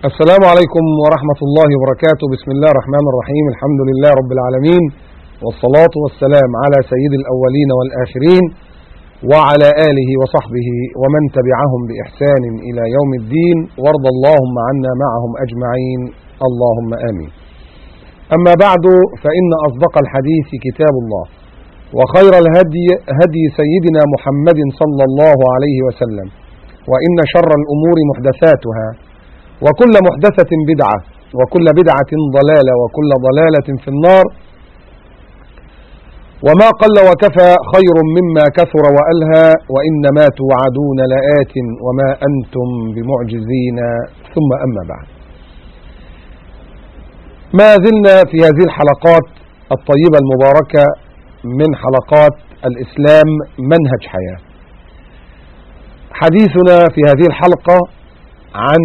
السلام عليكم ورحمة الله وبركاته بسم الله الرحمن الرحيم الحمد لله رب العالمين والصلاة والسلام على سيد الأولين والآخرين وعلى آله وصحبه ومن تبعهم بإحسان إلى يوم الدين وارض اللهم عنا معهم أجمعين اللهم آمين أما بعد فإن أصدق الحديث كتاب الله وخير الهدي هدي سيدنا محمد صلى الله عليه وسلم وإن شر الأمور محدثاتها وكل محدثة بدعة وكل بدعة ضلالة وكل ضلالة في النار وما قل وكفى خير مما كثر وألهى وإنما توعدون لآت وما أنتم بمعجزين ثم أما بعد ما زلنا في هذه الحلقات الطيبة المباركة من حلقات الإسلام منهج حياة حديثنا في هذه الحلقة عن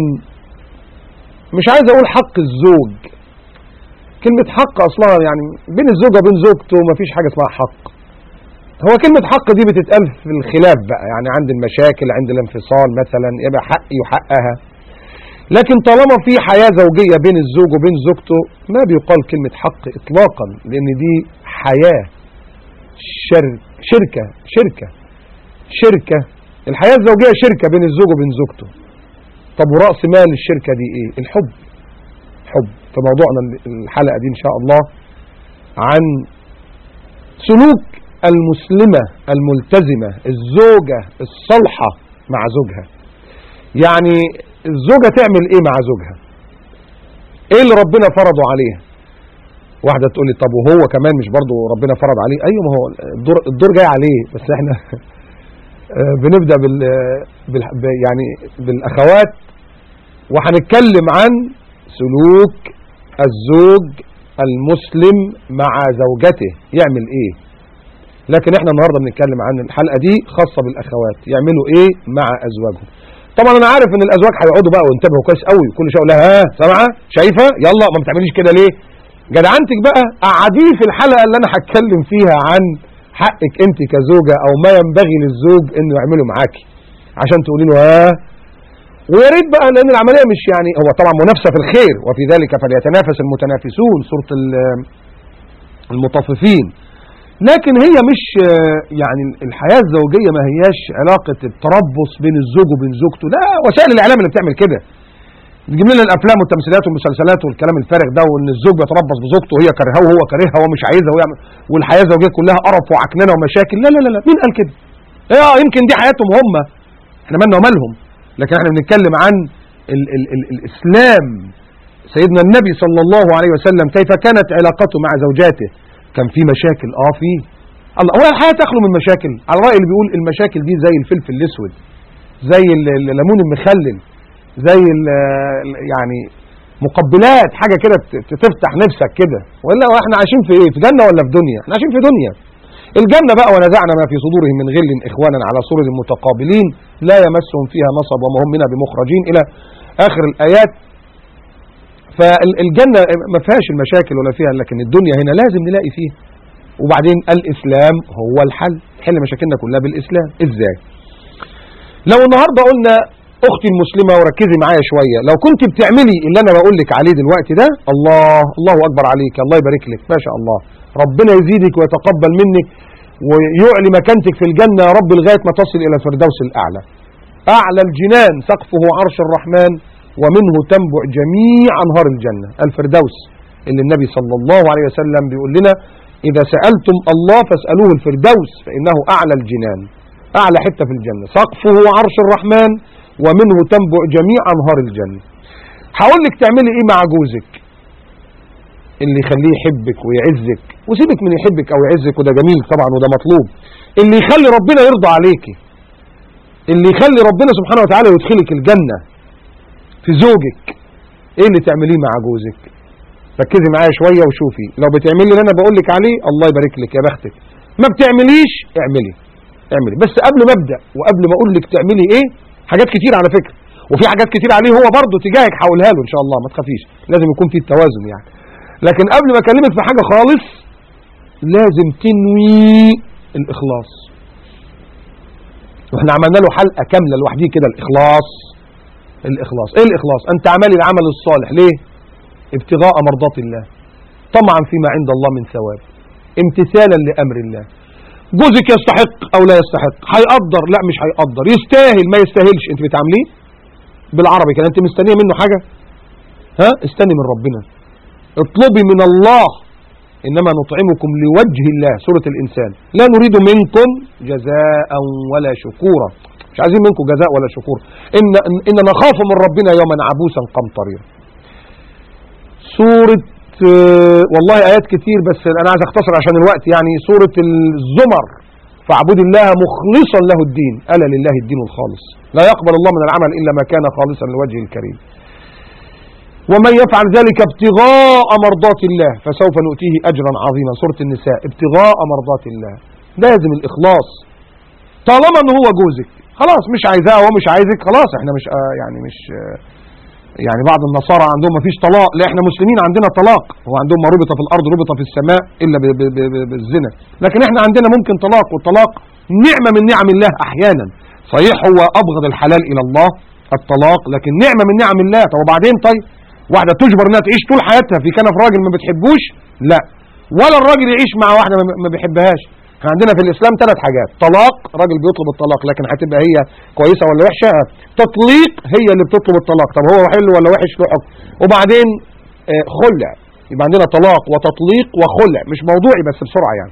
مش عايز اقول حق الزوج كلمة حق اصلها يعني بين الزوجة وبين زوجته مفيش حاجة اسمها حق هو كلمة حق دي بتتقال في الخلاف بقى يعني عند المشاكل عند الانفصال مثلا يبقى حقي وحقها لكن طالما في حياة زوجية بين الزوج وبين زوجته ما بيقال كلمة حق اطلاقا لان دي حياة شر شركة شركة شركة الحياة الزوجية شركة بين الزوج وبين زوجته طب ورأس مال الشركة دي ايه الحب حب في موضوعنا الحلقة دي ان شاء الله عن سلوك المسلمة الملتزمة الزوجة الصالحة مع زوجها يعني الزوجة تعمل ايه مع زوجها ايه اللي ربنا فرضه عليها واحدة تقول لي طب وهو كمان مش برضه ربنا فرض عليه ايوه ما هو الدور, الدور جاي عليه بس احنا بنبدأ بال, بال يعني بالاخوات وهنتكلم عن سلوك الزوج المسلم مع زوجته يعمل ايه لكن احنا النهاردة بنتكلم عن الحلقة دي خاصة بالاخوات يعملوا ايه مع ازواجهم طبعا انا عارف ان الازواج هيقعدوا بقى وينتبهوا كويس قوي كل شويه اقول لها ها سامعه شايفه يلا ما بتعمليش كده ليه جدعنتك بقى قعديه في الحلقه اللي انا هتكلم فيها عن حقك انت كزوجه او ما ينبغي للزوج انه يعمله معاكي عشان تقولي له ها ويا ريت بقى لان العمليه مش يعني هو طبعا منافسه في الخير وفي ذلك فليتنافس المتنافسون سوره المطففين لكن هي مش يعني الحياه الزوجيه ما هياش علاقه التربص بين الزوج وبين زوجته لا وسائل الاعلام اللي بتعمل كده تجيب لنا الافلام والتمثيليات والمسلسلات والكلام الفارغ ده وان الزوج بيتربص بزوجته وهي كارهاه وهو كارهها وهو مش عايزها ويعمل والحياه الزوجيه كلها قرف وعكننه ومشاكل لا لا لا, لا. مين قال كده؟ اه يمكن دي حياتهم هم احنا مالنا ومالهم لكن احنا بنتكلم عن ال ال ال الاسلام سيدنا النبي صلى الله عليه وسلم كيف كانت علاقته مع زوجاته كان في مشاكل اه في الله هو الحياه تخلو من مشاكل على راي اللي بيقول المشاكل دي زي الفلفل الاسود زي الليمون المخلل زي يعني مقبلات حاجة كده تفتح نفسك كده ولا احنا عايشين في ايه في جنة ولا في دنيا احنا عايشين في دنيا الجنة بقى ونزعنا ما في صدورهم من غل اخوانا على سرر متقابلين لا يمسهم فيها نصب وما هم منها بمخرجين الى اخر الايات فالجنة ما فيهاش المشاكل ولا فيها لكن الدنيا هنا لازم نلاقي فيها وبعدين الاسلام هو الحل حل مشاكلنا كلها بالاسلام ازاي لو النهاردة قلنا اختي المسلمة وركزي معايا شوية لو كنت بتعملي اللي انا بقول لك عليه دلوقتي ده الله الله اكبر عليك الله يبارك لك ما شاء الله ربنا يزيدك ويتقبل منك ويعلي مكانتك في الجنة يا رب لغاية ما تصل الى الفردوس الاعلى اعلى الجنان سقفه عرش الرحمن ومنه تنبع جميع انهار الجنة الفردوس اللي النبي صلى الله عليه وسلم بيقول لنا اذا سألتم الله فاسألوه الفردوس فانه اعلى الجنان اعلى حتة في الجنة سقفه عرش الرحمن ومنه تنبع جميع انهار الجنة هقول لك تعملي ايه مع جوزك اللي يخليه يحبك ويعزك وسيبك من يحبك او يعزك وده جميل طبعا وده مطلوب اللي يخلي ربنا يرضى عليكي اللي يخلي ربنا سبحانه وتعالى يدخلك الجنة في زوجك ايه اللي تعمليه مع جوزك ركزي معايا شوية وشوفي لو بتعملي اللي انا بقول لك عليه الله يبارك لك يا بختك ما بتعمليش اعملي اعملي بس قبل ما ابدا وقبل ما اقول لك تعملي ايه حاجات كتير على فكرة وفي حاجات كتير عليه هو برضه تجاهك هقولها له ان شاء الله ما تخافيش لازم يكون في التوازن يعني لكن قبل ما اكلمك في حاجة خالص لازم تنوي الاخلاص واحنا عملنا له حلقة كاملة لوحديه كده الاخلاص الإخلاص إيه الإخلاص أن تعملي العمل الصالح ليه ابتغاء مرضات الله طمعا فيما عند الله من ثواب امتثالا لأمر الله جوزك يستحق أو لا يستحق هيقدر لا مش هيقدر يستاهل ما يستاهلش انت بتعمليه بالعربي كان انت مستنيه منه حاجة ها استني من ربنا اطلبي من الله إنما نطعمكم لوجه الله سورة الإنسان لا نريد منكم جزاء ولا شكورا مش عايزين منكم جزاء ولا شكور إن, إن نخاف من ربنا يوما عبوسا قمطريرا سورة آه، والله آيات كتير بس أنا عايز أختصر عشان الوقت يعني سورة الزمر فاعبد الله مخلصا له الدين ألا لله الدين الخالص لا يقبل الله من العمل إلا ما كان خالصا لوجهه الكريم ومن يفعل ذلك ابتغاء مرضات الله فسوف نؤتيه أجرا عظيما سورة النساء ابتغاء مرضات الله لازم الإخلاص طالما ان هو جوزك خلاص مش عايزاه ومش عايزك خلاص احنا مش آه يعني مش آه يعني بعض النصارى عندهم ما فيش طلاق لا احنا مسلمين عندنا طلاق هو عندهم ما ربط في الارض ربط في السماء الا ب- ب- ب- ب- بالزنا لكن احنا عندنا ممكن طلاق والطلاق نعمه من نعم الله احيانا صحيح هو ابغض الحلال الى الله الطلاق لكن نعمه من نعم الله طب وبعدين طيب واحده تجبر انها تعيش طول حياتها في كنف راجل ما بتحبوش لا ولا الراجل يعيش مع واحده ما- ما بيحبهاش احنا عندنا في الاسلام ثلاث حاجات طلاق راجل بيطلب الطلاق لكن هتبقى هي كويسه ولا وحشه تطليق هي اللي بتطلب الطلاق طب هو حلو ولا وحش له حكم وبعدين آه، خلع يبقى عندنا طلاق وتطليق وخلع مش موضوعي بس بسرعه يعني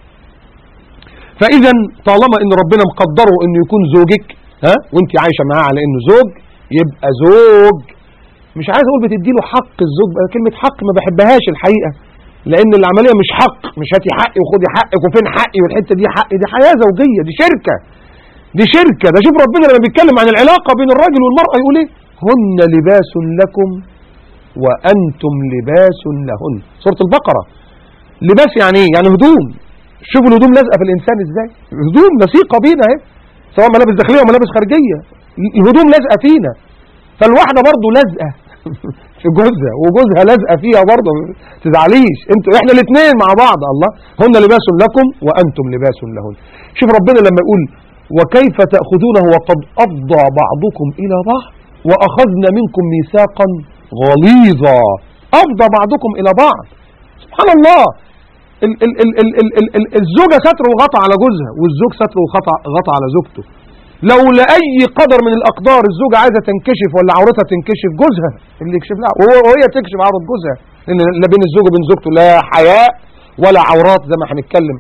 فاذا طالما ان ربنا مقدره انه يكون زوجك ها وانت عايشه معاه على انه زوج يبقى زوج مش عايز اقول بتدي له حق الزوج بقى كلمه حق ما بحبهاش الحقيقه لان العمليه مش حق مش هاتي حقي وخدي حقك وفين حقي والحته دي حقي دي حياه زوجيه دي شركه دي شركه ده شوف ربنا لما بيتكلم عن العلاقه بين الراجل والمراه يقول ايه هن لباس لكم وانتم لباس لهن سوره البقره لباس يعني ايه يعني هدوم شوفوا الهدوم لازقه في الانسان ازاي هدوم لصيقه بينا اهي سواء ملابس داخليه وملابس خارجيه الهدوم لازقه فينا فالواحده برضه لازقه في جوزها وجوزها لازقه فيها برضه ما تزعليش انتوا احنا الاثنين مع بعض الله هن لباس لكم وانتم لباس لهن شوف ربنا لما يقول وكيف تاخذونه وقد افضى بعضكم الى بعض واخذنا منكم ميثاقا غليظا افضى بعضكم الى بعض سبحان الله ال ال ال ال ال ال ال الزوجه ستر وغطى على جوزها والزوج ستر وغطى غطى على زوجته لو لأي قدر من الأقدار الزوجة عايزة تنكشف ولا عورتها تنكشف جوزها اللي يكشف لها وهو- وهي تكشف عورة جوزها لأن لا بين الزوج وبين زوجته لا حياء ولا عورات زي ما هنتكلم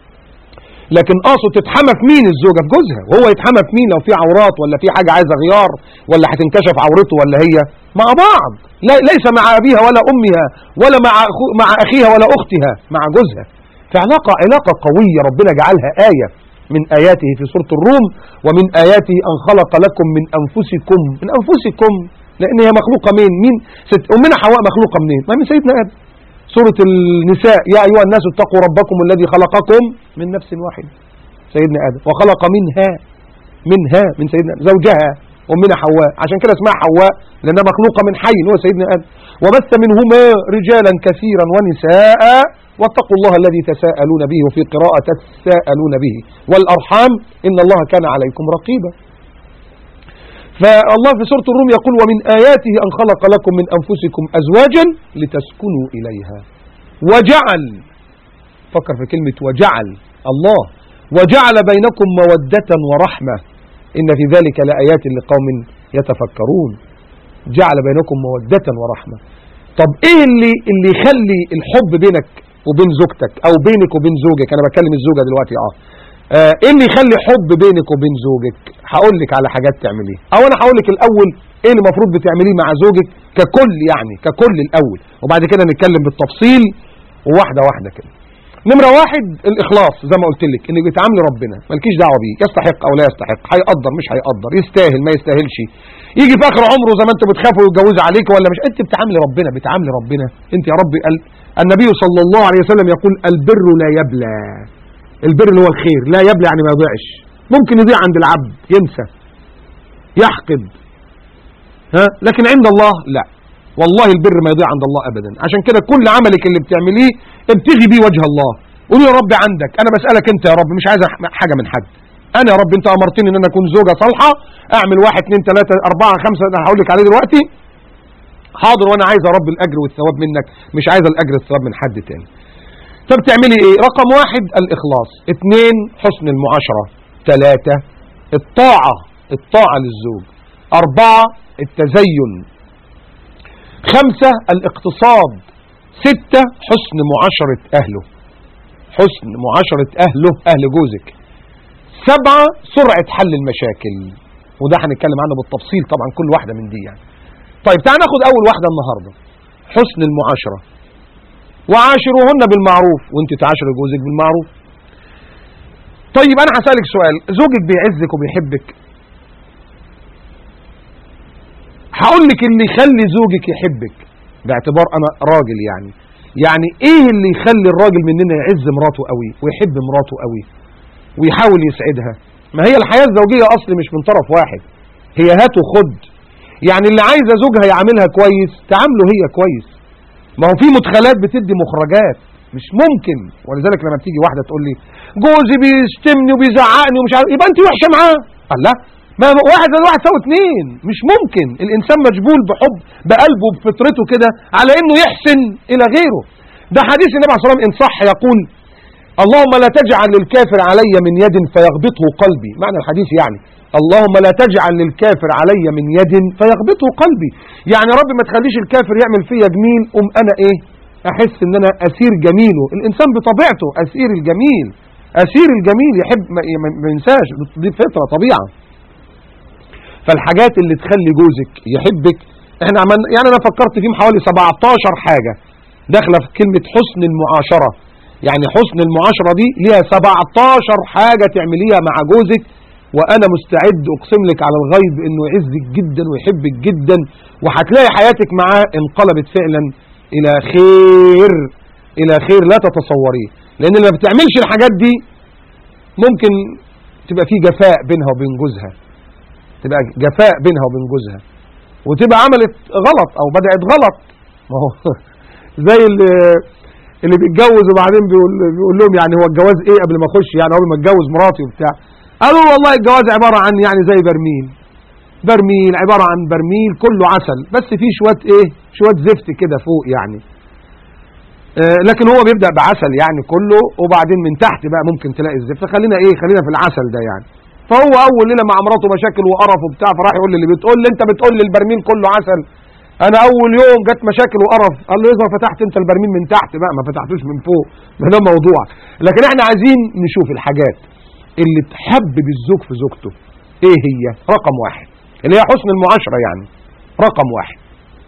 لكن قاصد تتحمى في مين الزوجة في جوزها وهو يتحمى في مين لو في عورات ولا في حاجة عايزة غيار ولا هتنكشف عورته ولا هي مع بعض لا ليس مع أبيها ولا أمها ولا مع أخو مع أخيها ولا أختها مع جوزها فعلاقة علاقة قوية ربنا جعلها آية من آياته في سورة الروم ومن آياته أن خلق لكم من أنفسكم من أنفسكم لأن هي مخلوقة مين مين ست أمنا حواء مخلوقة منين ما من سيدنا آدم سورة النساء يا أيها الناس اتقوا ربكم الذي خلقكم من نفس واحدة سيدنا آدم وخلق منها منها من سيدنا زوجها أمنا حواء عشان كده اسمها حواء لأنها مخلوقة من حي هو سيدنا آدم وبث منهما رجالا كثيرا ونساء واتقوا الله الذي تساءلون به وفي قراءة تساءلون به والأرحام إن الله كان عليكم رقيبا فالله في سورة الروم يقول ومن آياته أن خلق لكم من أنفسكم أزواجا لتسكنوا إليها وجعل فكر في كلمة وجعل الله وجعل بينكم مودة ورحمة إن في ذلك لآيات لقوم يتفكرون جعل بينكم مودة ورحمة طب ايه اللي اللي يخلي الحب بينك وبين زوجتك او بينك وبين زوجك انا بكلم الزوجة دلوقتي اه آه، ايه اللي يخلي حب بينك وبين زوجك هقول لك على حاجات تعمليها او انا هقول لك الاول ايه اللي المفروض بتعمليه مع زوجك ككل يعني ككل الاول وبعد كده نتكلم بالتفصيل وواحده واحده كده نمرة واحد الإخلاص زي ما قلت لك إنك بتعاملي ربنا مالكيش دعوة بيه يستحق أو لا يستحق هيقدر مش هيقدر يستاهل ما يستاهلش يجي في آخر عمره زي ما أنتوا بتخافوا يتجوز عليك ولا مش أنت بتعاملي ربنا بتعاملي ربنا أنت يا رب ال... النبي صلى الله عليه وسلم يقول البر لا يبلى البر اللي هو الخير لا يبلى يعني ما يضيعش ممكن يضيع عند العبد ينسى يحقد ها لكن عند الله لا والله البر ما يضيع عند الله ابدا عشان كده كل عملك اللي بتعمليه ابتغي بيه وجه الله قول يا رب عندك انا بسالك انت يا رب مش عايز أح- حاجه من حد انا يا رب انت امرتني ان انا اكون زوجة صالحة اعمل واحد اتنين تلاتة اربعة خمسة انا هقول لك عليه دلوقتي حاضر وانا عايز يا رب الاجر والثواب منك مش عايز الاجر والثواب من حد تاني طب تعملي ايه رقم واحد الاخلاص اتنين حسن المعاشرة تلاتة الطاعة الطاعة للزوج اربعة التزين خمسة الاقتصاد ستة حسن معاشرة اهله حسن معاشرة اهله اهل جوزك سبعة سرعة حل المشاكل وده هنتكلم عنه بالتفصيل طبعا كل واحدة من دي يعني طيب تعال ناخد اول واحدة النهاردة حسن المعاشرة وعاشروهن بالمعروف وانت تعاشر جوزك بالمعروف طيب انا هسألك سؤال زوجك بيعزك وبيحبك هقول لك اللي يخلي زوجك يحبك باعتبار انا راجل يعني يعني ايه اللي يخلي الراجل مننا يعز مراته قوي ويحب مراته قوي ويحاول يسعدها ما هي الحياة الزوجية اصل مش من طرف واحد هي هات وخد يعني اللي عايزة زوجها يعاملها كويس تعامله هي كويس ما هو في مدخلات بتدي مخرجات مش ممكن ولذلك لما بتيجي واحدة تقول لي جوزي بيشتمني وبيزعقني ومش عارف يبقى انت وحشة معاه قال لا ما واحد زائد واحد يساوي اتنين مش ممكن الانسان مجبول بحب بقلبه بفطرته كده على انه يحسن الى غيره ده حديث النبي عليه الصلاه والسلام ان صح يقول اللهم لا تجعل للكافر علي من يد فيغبطه قلبي معنى الحديث يعني اللهم لا تجعل للكافر علي من يد فيغبطه قلبي يعني رب ما تخليش الكافر يعمل فيا جميل ام انا ايه احس ان انا اسير جميله الانسان بطبيعته اسير الجميل اسير الجميل يحب ما ينساش دي فطره طبيعه فالحاجات اللي تخلي جوزك يحبك احنا عملنا يعني انا فكرت فيهم حوالي 17 حاجة داخله في كلمة حسن المعاشرة يعني حسن المعاشرة دي ليها 17 حاجة تعمليها مع جوزك وانا مستعد اقسم لك على الغيب انه يعزك جدا ويحبك جدا وهتلاقي حياتك معاه انقلبت فعلا الى خير الى خير لا تتصوريه لان لما بتعملش الحاجات دي ممكن تبقى في جفاء بينها وبين جوزها تبقى جفاء بينها وبين جوزها وتبقى عملت غلط او بدأت غلط ما هو زي اللي اللي بيتجوز وبعدين بيقول, بيقول لهم يعني هو الجواز ايه قبل ما اخش يعني قبل ما اتجوز مراتي وبتاع قالوا والله الجواز عبارة عن يعني زي برميل برميل عبارة عن برميل كله عسل بس فيه شوية ايه شوية زفت كده فوق يعني آه لكن هو بيبدأ بعسل يعني كله وبعدين من تحت بقى ممكن تلاقي الزفت خلينا ايه خلينا في العسل ده يعني فهو اول ليله مع مراته مشاكل وقرف وبتاع فراح يقول لي اللي بتقول لي انت بتقول لي البرميل كله عسل انا اول يوم جت مشاكل وقرف قال له اذا فتحت انت البرميل من تحت بقى ما فتحتوش من فوق ما ده موضوع لكن احنا عايزين نشوف الحاجات اللي تحبب الزوج في زوجته ايه هي رقم واحد اللي هي حسن المعاشرة يعني رقم واحد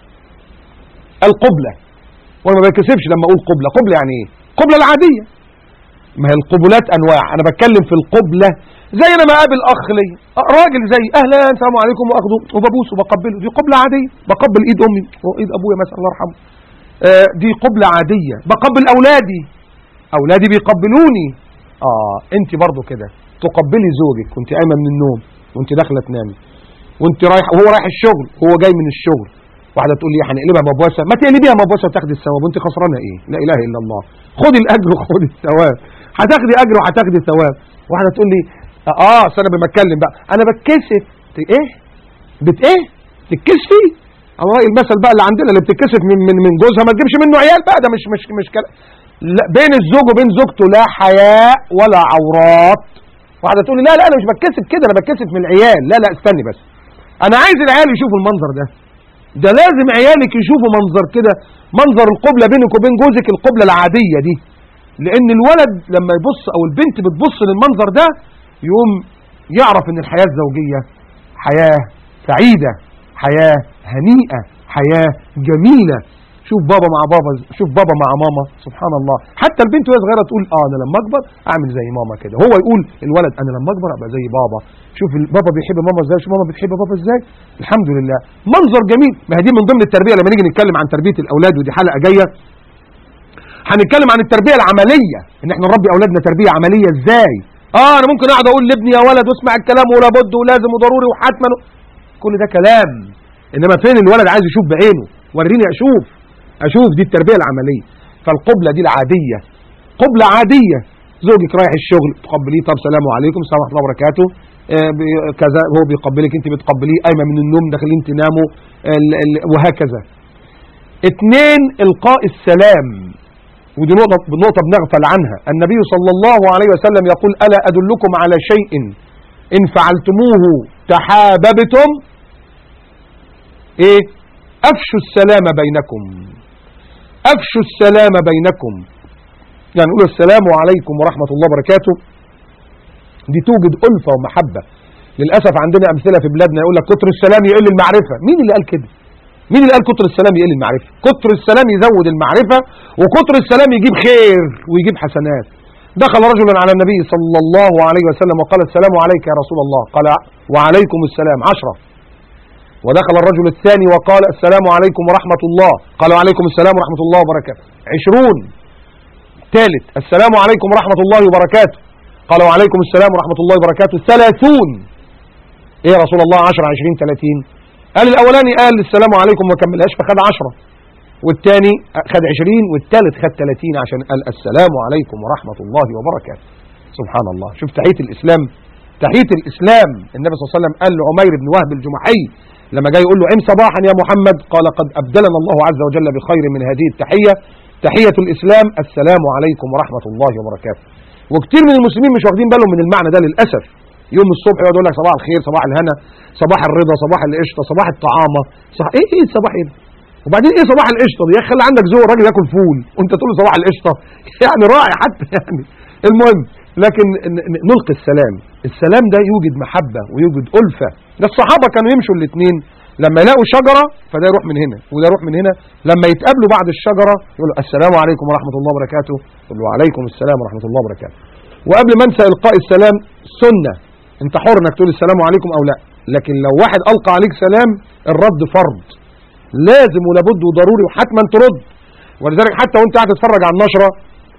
القبلة وانا ما بكسبش لما اقول قبلة قبلة يعني ايه قبلة العادية ما هي القبلات انواع انا بتكلم في القبلة زي انا ما اقابل اخ لي راجل زي اهلا السلام عليكم واخده وببوسه وبقبله دي قبلة عادية بقبل ايد امي وايد ابويا مثلا الله يرحمه آه دي قبلة عادية بقبل اولادي اولادي بيقبلوني اه انت برضو كده تقبلي زوجك وانت قايمه من النوم وانت داخله تنامي وانت رايح وهو رايح الشغل وهو جاي من الشغل واحده تقول لي هنقلبها مبوسه ما تقلبيها مبوسه وتاخدي الثواب وانت خسرانه ايه لا اله الا الله خدي الاجر وخدي الثواب هتاخدي اجر وهتاخدي ثواب واحده تقول لي اه اصل انا بتكلم بقى انا بتكسف ايه بت ايه تتكسفي الله المثل بقى اللي عندنا اللي بتتكسف من من من جوزها ما تجيبش منه عيال بقى ده مش مش مش كلام لا بين الزوج وبين زوجته لا حياء ولا عورات واحده تقول لي لا لا انا مش بتكسف كده انا بتكسف من العيال لا لا استني بس انا عايز العيال يشوفوا المنظر ده ده لازم عيالك يشوفوا منظر كده منظر القبلة بينك وبين جوزك القبلة العادية دي لان الولد لما يبص او البنت بتبص للمنظر ده يقوم يعرف ان الحياة الزوجية حياة سعيدة حياة هنيئة حياة جميلة شوف بابا مع بابا شوف بابا مع ماما سبحان الله حتى البنت وهي صغيره تقول اه انا لما اكبر اعمل زي ماما كده هو يقول الولد انا لما اكبر ابقى زي بابا شوف بابا بيحب ماما ازاي شوف ماما بتحب بابا ازاي الحمد لله منظر جميل ما هي دي من ضمن التربيه لما نيجي نتكلم عن تربيه الاولاد ودي حلقه جايه هنتكلم عن التربيه العمليه ان احنا نربي اولادنا تربيه عمليه ازاي اه انا ممكن اقعد اقول لابني يا ولد واسمع الكلام ولا بد ولازم وضروري وحتما كل ده كلام انما فين الولد عايز يشوف بعينه وريني اشوف اشوف دي التربيه العمليه فالقبله دي العاديه قبله عاديه زوجك رايح الشغل تقبليه طب سلام عليكم السلام ورحمه الله وبركاته آه، ب- كذا هو بيقبلك انت بتقبليه قايمه من النوم داخلين تناموا ال- ال- وهكذا اثنين القاء السلام ودي نقطة نقطة بنغفل عنها النبي صلى الله عليه وسلم يقول ألا أدلكم على شيء إن فعلتموه تحاببتم إيه أفشوا السلام بينكم أفشوا السلام بينكم يعني نقول السلام عليكم ورحمة الله وبركاته دي توجد ألفة ومحبة للأسف عندنا أمثلة في بلادنا يقول لك كتر السلام يقل المعرفة مين اللي قال كده مين اللي قال كتر السلام يقل المعرفة كتر السلام يزود المعرفة وكتر السلام يجيب خير ويجيب حسنات دخل رجل على النبي صلى الله عليه وسلم وقال السلام عليك يا رسول الله قال وعليكم السلام عشرة ودخل الرجل الثاني وقال السلام عليكم ورحمة الله قال وعليكم السلام ورحمة الله وبركاته عشرون ثالث السلام عليكم ورحمة الله وبركاته قال وعليكم السلام ورحمة الله وبركاته ثلاثون ايه يا رسول الله عشر عشرين ثلاثين قال الاولاني قال السلام عليكم وما كملهاش فخد عشرة والثاني خد عشرين والثالث خد ثلاثين عشان قال السلام عليكم ورحمة الله وبركاته سبحان الله شوف تحية الإسلام تحية الإسلام النبي صلى الله عليه وسلم قال لعمير بن وهب الجمحي لما جاي يقول له عم صباحا يا محمد قال قد أبدلنا الله عز وجل بخير من هذه التحية تحية الإسلام السلام عليكم ورحمة الله وبركاته وكتير من المسلمين مش واخدين بالهم من المعنى ده للأسف يوم الصبح يقعد يقول لك صباح الخير صباح الهنا صباح الرضا صباح القشطة صباح الطعامة صح ايه ايه صباح ايه ده؟ وبعدين ايه صباح القشطه دي يا اخي خلي عندك ذوق الراجل ياكل فول وانت تقول له صباح القشطه يعني راعي حتى يعني المهم لكن ن- ن- نلقي السلام السلام ده يوجد محبه ويوجد الفه ده الصحابه كانوا يمشوا الاثنين لما يلاقوا شجره فده يروح من هنا وده يروح من هنا لما يتقابلوا بعد الشجره يقولوا السلام عليكم ورحمه الله وبركاته يقول له وعليكم السلام ورحمه الله وبركاته وقبل ما انسى القاء السلام سنه انت حر انك تقول السلام عليكم او لا لكن لو واحد القى عليك سلام الرد فرض لازم ولابد وضروري وحتما ترد ولذلك حتى وانت قاعد تتفرج على النشره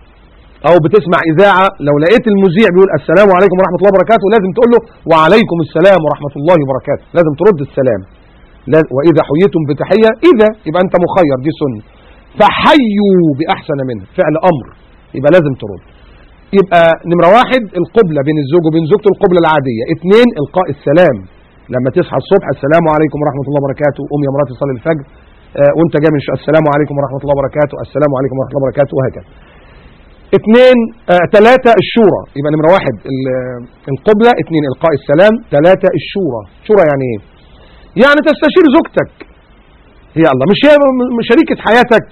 او بتسمع اذاعه لو لقيت المذيع بيقول السلام عليكم ورحمه الله وبركاته لازم تقول له وعليكم السلام ورحمه الله وبركاته لازم ترد السلام لا- واذا حييتم بتحيه اذا يبقى انت مخير دي سنه فحيوا باحسن منها فعل امر يبقى لازم ترد يبقى نمره واحد القبله بين الزوج وبين زوجته القبله العاديه اثنين القاء السلام لما تصحى الصبح السلام عليكم ورحمه الله وبركاته قوم يا مراتي صلي الفجر آه، وانت جاي من الش- السلام عليكم ورحمه الله وبركاته السلام عليكم ورحمه الله وبركاته وهكذا اثنين آه، ثلاثة الشورى يبقى نمرة واحد ال- القبلة اثنين إلقاء السلام ثلاثة الشورى شورى يعني ايه يعني تستشير زوجتك هي الله مش هي م- م- شريكة حياتك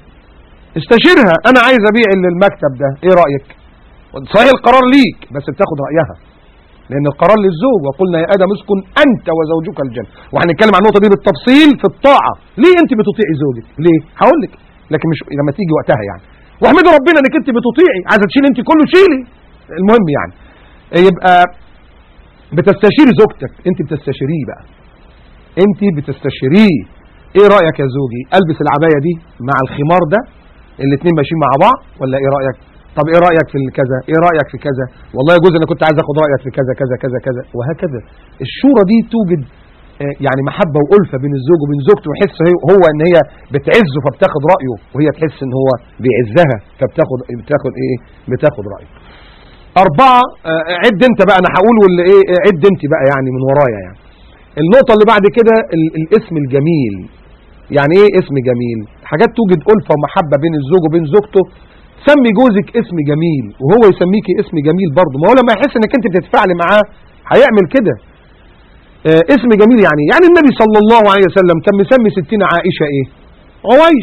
استشيرها انا عايز ابيع المكتب ده ايه رأيك صحيح القرار ليك بس بتاخد رأيها لان القرار للزوج وقلنا يا ادم اسكن انت وزوجك الجنه وهنتكلم عن النقطه دي بالتفصيل في الطاعه ليه انت بتطيعي زوجك ليه هقول لك لكن مش لما تيجي وقتها يعني واحمدي ربنا انك انت بتطيعي عايزه تشيلي انت كله شيلي المهم يعني يبقى بتستشير زوجتك انت بتستشيريه بقى انت بتستشيريه ايه رايك يا زوجي البس العبايه دي مع الخمار ده الاثنين ماشيين مع بعض ولا ايه رايك طب ايه رايك في كذا ايه رايك في كذا والله يجوز انا كنت عايز اخد رايك في كذا كذا كذا كذا وهكذا الشورى دي توجد آه، يعني محبه والفه بين الزوج وبين زوجته ويحس هي- هو ان هي بتعزه فبتاخد رايه وهي تحس ان هو بيعزها فبتاخد بتاخد ايه بتاخد رايه أربعة آه، عد أنت بقى أنا هقول واللي إيه آه، عد أنت بقى يعني من ورايا يعني النقطة اللي بعد كده ال- الاسم الجميل يعني إيه اسم جميل حاجات توجد ألفة ومحبة بين الزوج وبين زوجته سمي جوزك اسم جميل وهو يسميكي اسم جميل برضه ما هو لما يحس انك انت بتتفاعلي معاه هيعمل كده آه اسم جميل يعني يعني النبي صلى الله عليه وسلم كان مسمي ستين عائشة ايه عويش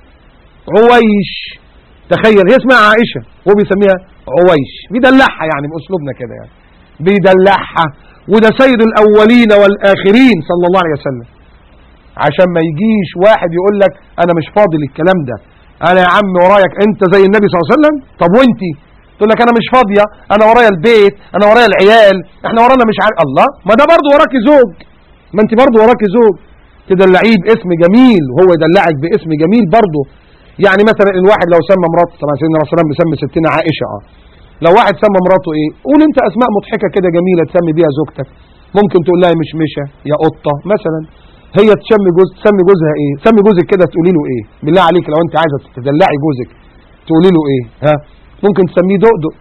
عويش تخيل هي اسمها عائشة هو بيسميها عويش بيدلعها يعني بأسلوبنا كده يعني بيدلعها وده سيد الأولين والآخرين صلى الله عليه وسلم عشان ما يجيش واحد يقول لك أنا مش فاضي للكلام ده أنا يا عم ورايك أنت زي النبي صلى الله عليه وسلم طب وأنتي تقول لك أنا مش فاضية أنا ورايا البيت أنا ورايا العيال إحنا ورانا مش عارف الله ما ده برضه وراكي زوج ما أنت برضه وراكي زوج تدلعيه باسم جميل وهو يدلعك باسم جميل برضه يعني مثلا الواحد لو سمى مراته طبعا سيدنا رسول الله بيسمي ستنا عائشة اه لو واحد سمى مراته ايه قول انت اسماء مضحكة كده جميلة تسمي بيها زوجتك ممكن تقول لها مشمشة يا قطة مثلا هي تسمي جوز تسمي جوزها ايه سمي جوزك كده تقولي له ايه بالله عليك لو انت عايزة تدلعي جوزك تقولي له ايه ها ممكن تسميه دقدق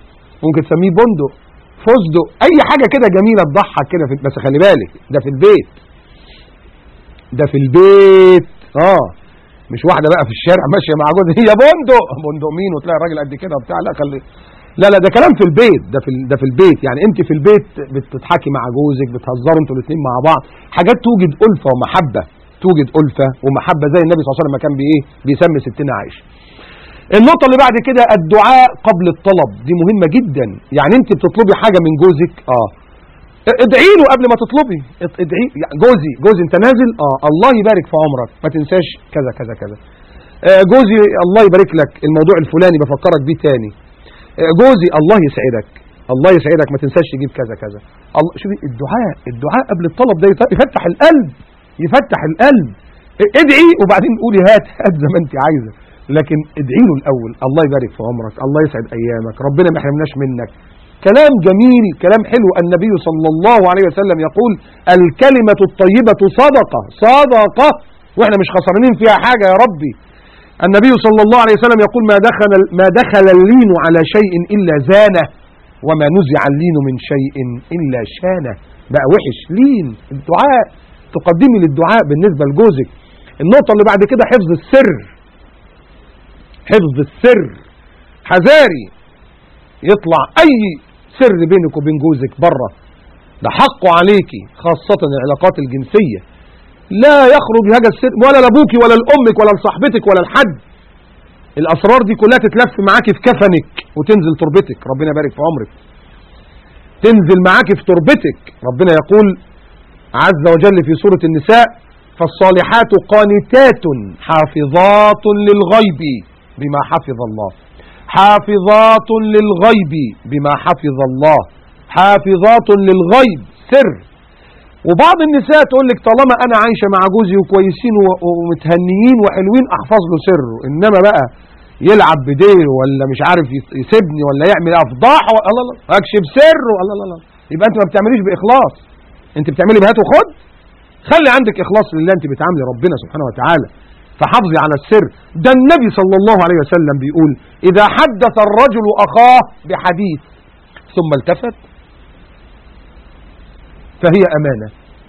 ممكن تسميه بندق فستق اي حاجه كده جميله تضحك كده في بس خلي بالك ده في البيت ده في البيت اه مش واحده بقى في الشارع ماشيه مع جوزها هي بندق بندق مين وتلاقي الراجل قد كده وبتاع لا خلي لا لا ده كلام في البيت ده في ال- ده في البيت يعني انت في البيت بتضحكي مع جوزك بتهزروا انتوا الاثنين مع بعض حاجات توجد ألفة ومحبة توجد ألفة ومحبة زي النبي صلى الله عليه وسلم ما كان بايه بيسمي ستنا عائشة النقطة اللي بعد كده الدعاء قبل الطلب دي مهمة جدا يعني انت بتطلبي حاجة من جوزك اه ادعي له قبل ما تطلبي اد- ادعي يعني جوزي جوزي انت نازل اه الله يبارك في عمرك ما تنساش كذا كذا كذا آه جوزي الله يبارك لك الموضوع الفلاني بفكرك بيه تاني آه جوزي الله يسعدك الله يسعدك ما تنساش تجيب كذا كذا الله شوفي الدعاء الدعاء قبل الطلب ده يط- يفتح القلب يفتح القلب اه، ادعي وبعدين قولي هات هات زي ما انت عايزه لكن ادعي له الاول الله يبارك في عمرك الله يسعد ايامك ربنا ما يحرمناش منك كلام جميل كلام حلو النبي صلى الله عليه وسلم يقول الكلمة الطيبة صدقة صدقة واحنا مش خسرانين فيها حاجة يا ربي النبي صلى الله عليه وسلم يقول ما دخل ما دخل اللين على شيء إلا زانه وما نزع اللين من شيء إلا شانه بقى وحش لين الدعاء تقدمي للدعاء بالنسبة لجوزك النقطة اللي بعد كده حفظ السر حفظ السر حذاري يطلع أي سر بينك وبين جوزك بره ده حقه عليكي خاصة العلاقات الجنسية لا يخرج هذا السر ولا لابوكي ولا لأمك ولا لصاحبتك ولا لحد الأسرار دي كلها تتلف معاكي في كفنك وتنزل تربتك ربنا يبارك في عمرك تنزل معاكي في تربتك ربنا يقول عز وجل في سورة النساء فالصالحات قانتات حافظات للغيب بما حفظ الله حافظات للغيب بما حفظ الله حافظات للغيب سر وبعض النساء تقول لك طالما انا عايشه مع جوزي وكويسين و- ومتهنيين وحلوين احفظ له سره انما بقى يلعب بديله ولا مش عارف يس- يسيبني ولا يعمل افضاح و- الله الله اكشف سره الله الله الله يبقى انت ما بتعمليش باخلاص انت بتعملي بهات وخد خلي عندك اخلاص لله انت بتعاملي ربنا سبحانه وتعالى فحافظي على السر ده النبي صلى الله عليه وسلم بيقول اذا حدث الرجل اخاه بحديث ثم التفت فهي امانه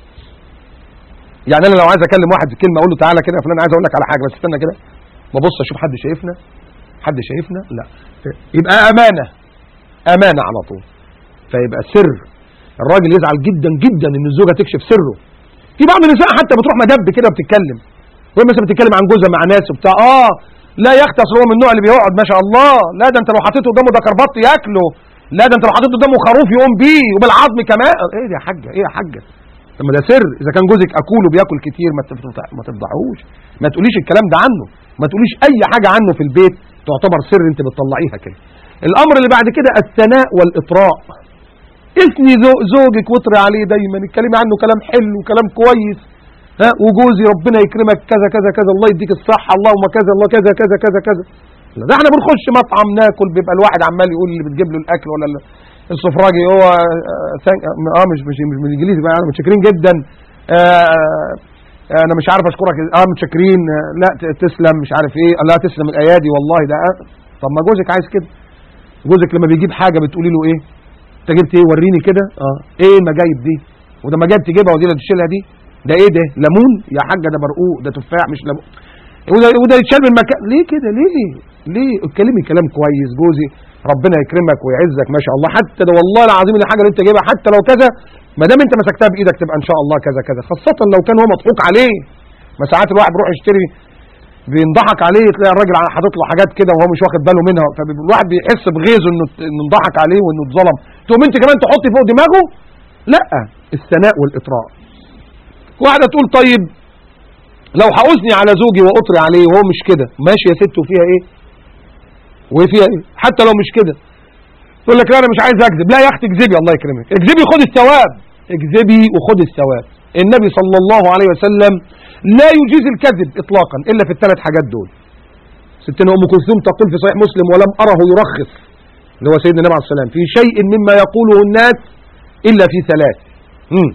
يعني انا لو عايز اكلم واحد كلمه اقول له تعالى كده يا فلان عايز اقول لك على حاجه بس استنى كده ببص اشوف حد شايفنا حد شايفنا لا يبقى امانه امانه على طول فيبقى سر الراجل يزعل جدا جدا ان الزوجه تكشف سره في بعض النساء حتى بتروح مدب كده بتتكلم وهي مثلا بتتكلم عن جوزها مع ناس وبتاع اه لا يخت اصل هو من النوع اللي بيقعد ما شاء الله لا ده انت لو حطيته قدامه ده كربط ياكله لا ده انت لو حطيته قدامه خروف يقوم بيه وبالعظم كمان ايه يا حاجه ايه يا حاجه لما ده سر اذا كان جوزك اكول وبياكل كتير ما تفضح- ما تفضحوش ما تقوليش الكلام ده عنه ما تقوليش اي حاجه عنه في البيت تعتبر سر انت بتطلعيها كده الامر اللي بعد كده الثناء والاطراء اثني ذو- زوجك واطري عليه دايما اتكلمي عنه كلام حلو وكلام كويس ها وجوزي ربنا يكرمك كذا كذا كذا الله يديك الصحه اللهم كذا الله كذا كذا كذا كذا لا ده احنا بنخش مطعم ناكل بيبقى الواحد عمال يقول اللي بتجيب له الاكل ولا ال- السفراجي هو اه ثانك- اه مش مش مش بالانجليزي بقى انا متشكرين جدا اه انا مش عارف اشكرك اه متشكرين اه لا ت- تسلم مش عارف ايه لا تسلم الايادي والله ده اه طب ما جوزك عايز كده جوزك لما بيجيب حاجه بتقولي له ايه انت جبت ايه وريني كده اه ايه المجايب دي وده مجايب تجيبها ودي اللي تشيلها دي ده ايه ده ليمون يا حاجه ده برقوق ده تفاح مش ليمون وده وده يتشال من مكان ليه كده ليه ليه اتكلمي كلام كويس جوزي ربنا يكرمك ويعزك ما شاء الله حتى ده والله العظيم الحاجه اللي انت جايبها حتى لو كذا ما دام انت مسكتها بايدك تبقى ان شاء الله كذا كذا خاصه لو كان هو مضحوك عليه ما ساعات الواحد بيروح يشتري بينضحك عليه تلاقي الراجل حاطط له حاجات كده وهو مش واخد باله منها فالواحد بيحس بغيظه انه انه انضحك عليه وانه اتظلم تقوم انت كمان تحطي فوق دماغه لا الثناء والاطراء واحده تقول طيب لو هأثني على زوجي وأطري عليه وهو مش كده ماشي يا ست وفيها ايه وفيها ايه حتى لو مش كده تقول لك لا انا مش عايز اكذب لا يا اختي اكذبي الله يكرمك اكذبي خد الثواب اكذبي وخد الثواب النبي صلى الله عليه وسلم لا يجيز الكذب اطلاقا الا في الثلاث حاجات دول ستنا ام كلثوم تقول في صحيح مسلم ولم اره يرخص اللي هو سيدنا النبي عليه الصلاه والسلام في شيء مما يقوله الناس الا في ثلاث مم.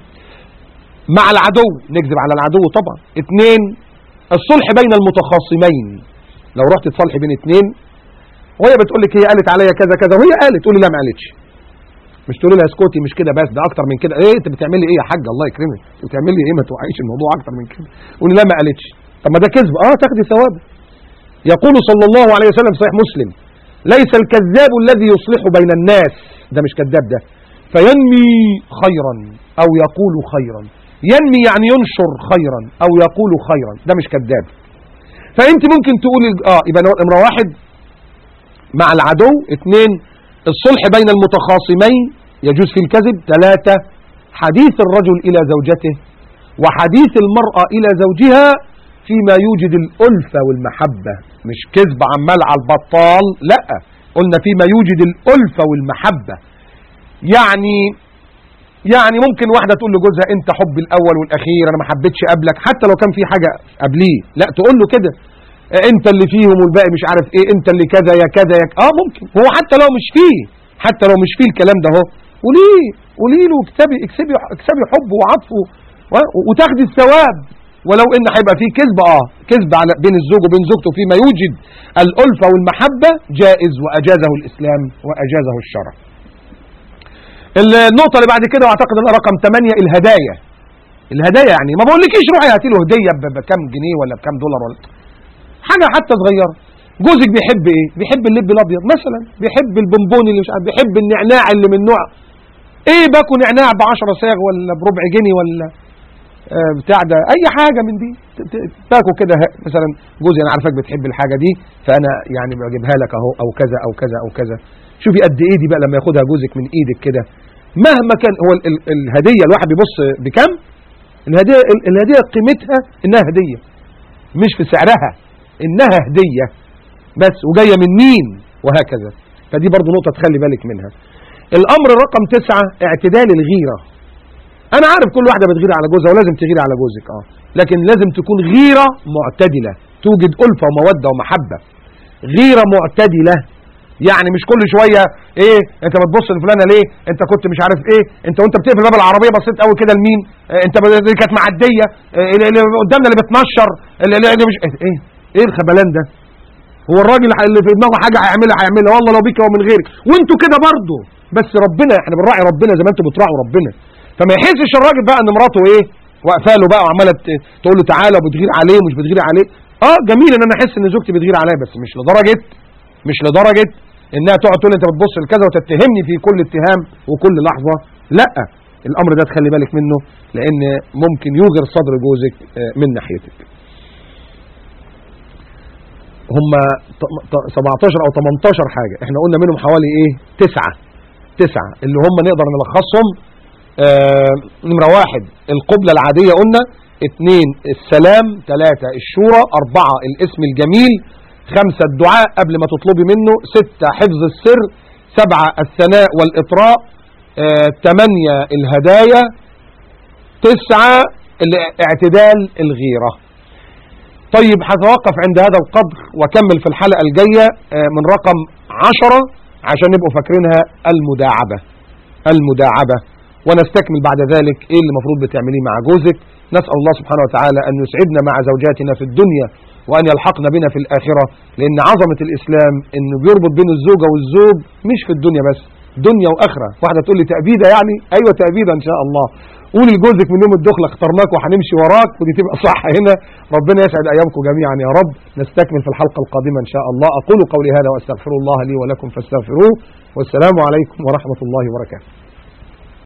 مع العدو نكذب على العدو طبعا اثنين الصلح بين المتخاصمين لو رحت تصلح بين اثنين وهي بتقول لك هي قالت عليا كذا كذا وهي قالت تقولي لا ما قالتش مش تقولي لها اسكتي مش كده بس ده اكتر من كده ايه انت بتعملي ايه يا حاج الله يكرمك انت بتعملي ايه ما توعيش الموضوع اكتر من كده قولي لا ما قالتش طب ما ده كذب اه تاخدي ثواب يقول صلى الله عليه وسلم في صحيح مسلم ليس الكذاب الذي يصلح بين الناس ده مش كذاب ده فينمي خيرا او يقول خيرا ينمي يعني ينشر خيرا او يقول خيرا ده مش كذاب فانت ممكن تقولي اه يبقى نمره واحد مع العدو اثنين الصلح بين المتخاصمين يجوز في الكذب ثلاثة حديث الرجل إلى زوجته وحديث المرأة إلى زوجها فيما يوجد الألفة والمحبة مش كذب عمال على البطال لا قلنا فيما يوجد الألفة والمحبة يعني يعني ممكن واحدة تقول لجوزها انت حبي الاول والاخير انا ما حبيتش قبلك حتى لو كان في حاجة قبليه لا تقول له كده انت اللي فيهم والباقي مش عارف ايه انت اللي كذا يا كذا يا ك... اه ممكن هو حتى لو مش فيه حتى لو مش فيه الكلام ده اهو قوليه قولي له اكسبي اكسبي اكسبي حبه وعطفه و- وتاخدي الثواب ولو ان هيبقى فيه كذب اه كذب على بين الزوج وبين زوجته فيما يوجد الالفه والمحبه جائز واجازه الاسلام واجازه الشرع النقطه اللي بعد كده واعتقد ان رقم 8 الهدايا الهدايا يعني ما بقولكيش روحي هاتي له هديه ب- بكام جنيه ولا بكام دولار ولا حاجه حتى صغيره جوزك بيحب ايه بيحب اللب الابيض مثلا بيحب البونبون اللي مش عارف بيحب النعناع اللي من نوع ايه باكو نعناع ب 10 صاغ ولا بربع جنيه ولا آه بتاع ده اي حاجه من دي ت- ت- باكو كده ه- مثلا جوزي انا عارفك بتحب الحاجه دي فانا يعني بجيبها لك اهو او كذا او كذا او كذا شوفي قد ايه دي بقى لما ياخدها جوزك من ايدك كده مهما كان هو ال- ال- الهديه الواحد بيبص بكام الهديه ال- الهديه قيمتها انها هديه مش في سعرها انها هديه بس وجايه من مين وهكذا فدي برضو نقطه تخلي بالك منها الامر رقم تسعة اعتدال الغيره انا عارف كل واحده بتغير على جوزها ولازم تغير على جوزك اه لكن لازم تكون غيره معتدله توجد الفه وموده ومحبه غيره معتدله يعني مش كل شويه ايه انت بتبص لفلانه ليه انت كنت مش عارف ايه انت وانت بتقفل باب العربيه بصيت قوي كده لمين اه انت ب- دي كانت معديه اه اللي اللي قدامنا اللي بتنشر اللي, اللي اللي مش ايه ايه الخبلان ده هو الراجل اللي في دماغه حاجه هيعملها هيعملها والله لو بيك ومن غيرك وانتوا كده برضه بس ربنا احنا بنراعي ربنا زي ما انتوا بتراعوا ربنا فما يحسش الراجل بقى ان مراته ايه واقفه له بقى وعماله ت- تقول له تعالى وبتغير عليه ومش بتغير عليه اه جميل ان انا احس ان زوجتي بتغير عليا بس مش لدرجه مش لدرجه انها تقعد تقول لي انت بتبص لكذا وتتهمني في كل اتهام وكل لحظه لا الامر ده تخلي بالك منه لان ممكن يوغر صدر جوزك آه، من ناحيتك هم 17 او 18 حاجه احنا قلنا منهم حوالي ايه تسعة تسعة اللي هم نقدر نلخصهم آه نمرة واحد القبلة العادية قلنا اثنين السلام ثلاثة الشورى أربعة الاسم الجميل خمسة الدعاء قبل ما تطلبي منه ستة حفظ السر سبعة الثناء والإطراء آه ثمانية الهدايا تسعة الاعتدال الغيرة طيب هتوقف عند هذا القدر واكمل في الحلقة الجاية آه، من رقم عشرة عشان نبقوا فاكرينها المداعبة المداعبة ونستكمل بعد ذلك ايه اللي المفروض بتعمليه مع جوزك نسأل الله سبحانه وتعالى أن يسعدنا مع زوجاتنا في الدنيا وأن يلحقنا بنا في الآخرة لأن عظمة الإسلام أنه بيربط بين الزوجة والزوج مش في الدنيا بس دنيا وآخرة واحدة تقول لي تأبيدة يعني أيوة تأبيدة إن شاء الله قولي لجوزك من يوم الدخلة اخترناك وهنمشي وراك ودي تبقى صح هنا ربنا يسعد أيامكم جميعا يا رب نستكمل في الحلقة القادمة إن شاء الله أقول قولي هذا وأستغفر الله لي ولكم فاستغفروه والسلام عليكم ورحمة الله وبركاته